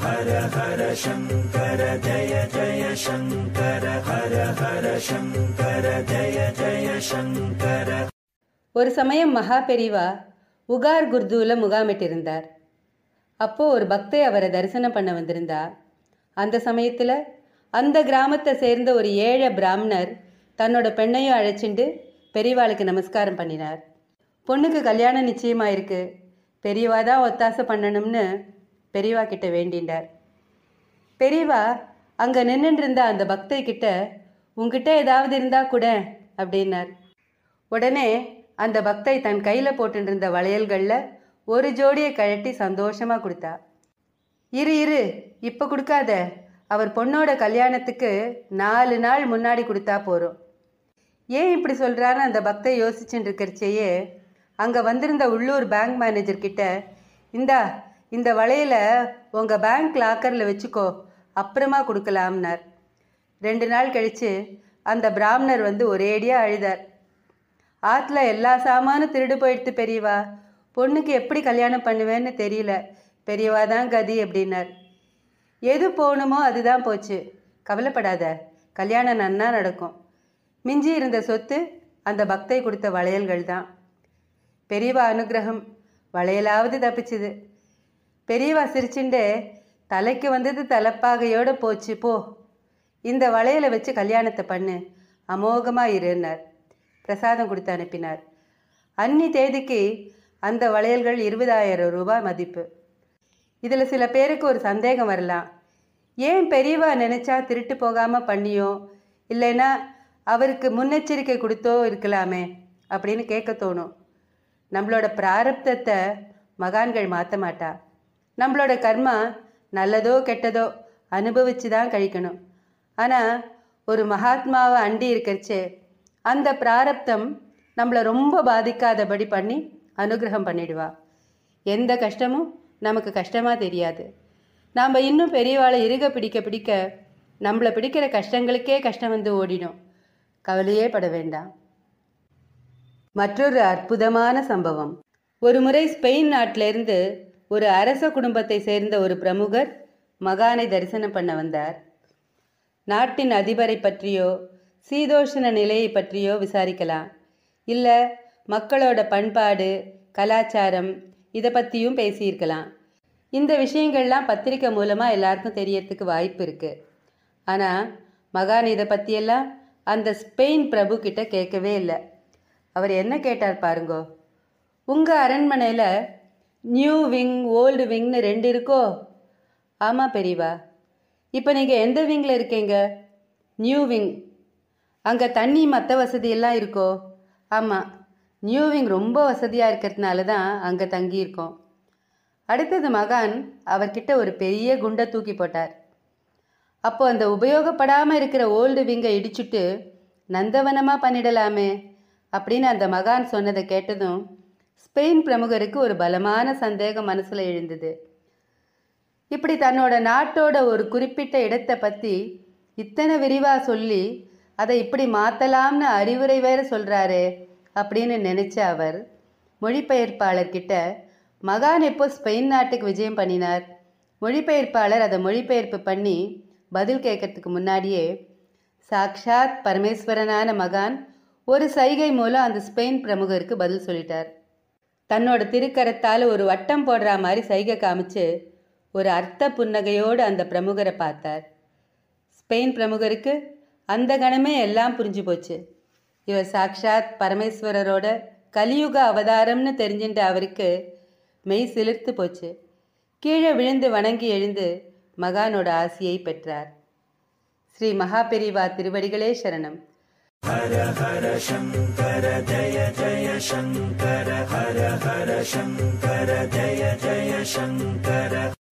ஒரு சமயம் மகா பெரிவா உகார் குர்தூல முகாமிட்டிருந்தார் அப்போ ஒரு பக்தை அவரை தரிசனம் பண்ண வந்திருந்தா அந்த சமயத்தில் அந்த கிராமத்தை சேர்ந்த ஒரு ஏழை பிராமணர் தன்னோட பெண்ணையும் அழைச்சிண்டு பெரியவாளுக்கு நமஸ்காரம் பண்ணினார் பொண்ணுக்கு கல்யாணம் நிச்சயமாயிருக்கு பெரியவா தான் ஒத்தாசை பண்ணணும்னு பெரியவா கிட்ட வேண்டிண்டார் பெரியவா அங்கே நின்றுட்டு இருந்த அந்த பக்தை கிட்ட உங்ககிட்ட ஏதாவது இருந்தா கூட அப்படின்னார் உடனே அந்த பக்தை தன் கையில் போட்டுருந்த வளையல்களில் ஒரு ஜோடியை கழட்டி சந்தோஷமாக கொடுத்தா இரு இரு இப்போ கொடுக்காத அவர் பொண்ணோட கல்யாணத்துக்கு நாலு நாள் முன்னாடி கொடுத்தா போகிறோம் ஏன் இப்படி சொல்கிறான்னு அந்த பக்தை யோசிச்சுட்டு இருக்கிறச்சேயே அங்கே வந்திருந்த உள்ளூர் பேங்க் மேனேஜர் கிட்ட இந்தா இந்த வளையலை உங்கள் பேங்க் லாக்கரில் வச்சுக்கோ அப்புறமா கொடுக்கலாம்னார் ரெண்டு நாள் கழித்து அந்த பிராமணர் வந்து ஒரேடியாக அழுதார் ஆற்றுல எல்லா சாமானும் திருடு போயிடுத்து பெரியவா பொண்ணுக்கு எப்படி கல்யாணம் பண்ணுவேன்னு தெரியல பெரியவா தான் கதி அப்படின்னார் எது போகணுமோ அதுதான் போச்சு கவலைப்படாத கல்யாணம் நன்னா நடக்கும் மிஞ்சி இருந்த சொத்து அந்த பக்தை கொடுத்த வளையல்கள் தான் பெரியவா அனுகிரகம் வளையலாவது தப்பிச்சுது பெரியவா சிரிச்சுண்டே தலைக்கு வந்தது தலைப்பாகையோட போச்சு போ இந்த வளையலை வச்சு கல்யாணத்தை பண்ணு அமோகமாக இருன்னார் பிரசாதம் கொடுத்து அனுப்பினார் அன்னி தேதிக்கு அந்த வளையல்கள் இருபதாயிரம் ரூபாய் மதிப்பு இதில் சில பேருக்கு ஒரு சந்தேகம் வரலாம் ஏன் பெரியவா நினச்சா திருட்டு போகாமல் பண்ணியோ இல்லைன்னா அவருக்கு முன்னெச்சரிக்கை கொடுத்தோ இருக்கலாமே அப்படின்னு கேட்க தோணும் நம்மளோட பிராரப்தத்தை மகான்கள் மாற்ற மாட்டா நம்மளோட கர்மா நல்லதோ கெட்டதோ அனுபவிச்சு தான் கழிக்கணும் ஆனால் ஒரு மகாத்மாவை அண்டி இருக்கிறச்சே அந்த பிராரப்தம் நம்மளை ரொம்ப பாதிக்காதபடி பண்ணி அனுகிரகம் பண்ணிடுவா எந்த கஷ்டமும் நமக்கு கஷ்டமாக தெரியாது நாம் இன்னும் பெரியவாளை இறுக பிடிக்க பிடிக்க நம்மளை பிடிக்கிற கஷ்டங்களுக்கே கஷ்டம் வந்து ஓடிடும் கவலையே பட வேண்டாம் மற்றொரு அற்புதமான சம்பவம் ஒரு முறை ஸ்பெயின் நாட்டிலிருந்து ஒரு அரச குடும்பத்தை சேர்ந்த ஒரு பிரமுகர் மகானை தரிசனம் பண்ண வந்தார் நாட்டின் அதிபரை பற்றியோ சீதோஷண நிலையை பற்றியோ விசாரிக்கலாம் இல்லை மக்களோட பண்பாடு கலாச்சாரம் இதை பற்றியும் பேசியிருக்கலாம் இந்த விஷயங்கள்லாம் பத்திரிக்கை மூலமாக எல்லாருக்கும் தெரியறதுக்கு வாய்ப்பு இருக்குது ஆனால் மகான் இதை பற்றியெல்லாம் அந்த ஸ்பெயின் பிரபு கிட்ட கேட்கவே இல்லை அவர் என்ன கேட்டார் பாருங்கோ உங்கள் அரண்மனையில் நியூ விங் ஓல்டு விங்னு ரெண்டு இருக்கோ ஆமாம் பெரியவா இப்போ நீங்கள் எந்த விங்கில் இருக்கீங்க நியூ விங் அங்கே தண்ணி மற்ற வசதியெல்லாம் இருக்கோ ஆமாம் நியூ விங் ரொம்ப வசதியாக இருக்கிறதுனால தான் அங்கே தங்கியிருக்கோம் அடுத்தது மகான் அவர்கிட்ட ஒரு பெரிய குண்டை தூக்கி போட்டார் அப்போ அந்த உபயோகப்படாமல் இருக்கிற ஓல்டு விங்கை இடிச்சுட்டு நந்தவனமாக பண்ணிடலாமே அப்படின்னு அந்த மகான் சொன்னதை கேட்டதும் ஸ்பெயின் பிரமுகருக்கு ஒரு பலமான சந்தேகம் மனசில் எழுந்தது இப்படி தன்னோட நாட்டோட ஒரு குறிப்பிட்ட இடத்தை பற்றி இத்தனை விரிவாக சொல்லி அதை இப்படி மாற்றலாம்னு அறிவுரை வேற சொல்கிறாரே அப்படின்னு நினச்ச அவர் மொழிபெயர்ப்பாளர்கிட்ட மகான் எப்போ ஸ்பெயின் நாட்டுக்கு விஜயம் பண்ணினார் மொழிபெயர்ப்பாளர் அதை மொழிபெயர்ப்பு பண்ணி பதில் கேட்கறதுக்கு முன்னாடியே சாக்ஷாத் பரமேஸ்வரனான மகான் ஒரு சைகை மூலம் அந்த ஸ்பெயின் பிரமுகருக்கு பதில் சொல்லிட்டார் தன்னோட திருக்கரத்தால் ஒரு வட்டம் போடுற மாதிரி சைகை காமிச்சு ஒரு அர்த்த புன்னகையோடு அந்த பிரமுகரை பார்த்தார் ஸ்பெயின் பிரமுகருக்கு அந்த கணமே எல்லாம் புரிஞ்சு போச்சு இவர் சாக்ஷாத் பரமேஸ்வரரோட கலியுக அவதாரம்னு தெரிஞ்சுட்ட அவருக்கு மெய் சிலிர்த்து போச்சு கீழே விழுந்து வணங்கி எழுந்து மகானோட ஆசியை பெற்றார் ஸ்ரீ மகாபெரிவா திருவடிகளே சரணம் ஹர ஹர சங்கர ஜய ஜய சங்கர ஹர ஹர சங்கர ஜய ஜய சங்கர